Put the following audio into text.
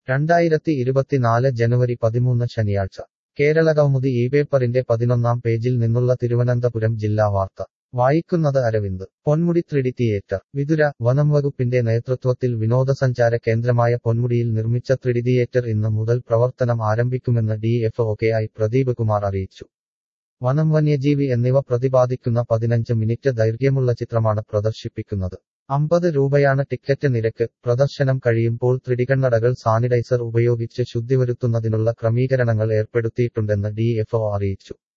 രണ്ടായിരത്തി ഇരുപത്തിനാല് ജനുവരി പതിമൂന്ന് ശനിയാഴ്ച കേരളകൗമുദി ഈ പേപ്പറിന്റെ പതിനൊന്നാം പേജിൽ നിന്നുള്ള തിരുവനന്തപുരം ജില്ലാ വാർത്ത വായിക്കുന്നത് അരവിന്ദ് പൊന്മുടി ത്രിഡി തിയേറ്റർ വിതുര വനം വകുപ്പിന്റെ നേതൃത്വത്തിൽ വിനോദസഞ്ചാര കേന്ദ്രമായ പൊന്മുടിയിൽ നിർമ്മിച്ച ത്രിഡി തിയേറ്റർ ഇന്ന് മുതൽ പ്രവർത്തനം ആരംഭിക്കുമെന്ന് D F O I Pradeep Kumar അറിയിച്ചു വനം വന്യജീവി എന്നിവ പ്രതിപാദിക്കുന്ന പതിനഞ്ച് മിനിറ്റ് ദൈർഘ്യമുള്ള ചിത്രമാണ് പ്രദർശിപ്പിക്കുന്നത് അമ്പത് രൂപയാണ് ടിക്കറ്റ് നിരക്ക് പ്രദർശനം കഴിയുമ്പോൾ ത്രിടികണ്ണടകൾ സാനിറ്റൈസർ ഉപയോഗിച്ച് ശുദ്ധിവരുത്തുന്നതിനുള്ള ക്രമീകരണങ്ങൾ ഏർപ്പെടുത്തിയിട്ടുണ്ടെന്ന് ഡി എഫ് ഒ അറിയിച്ചു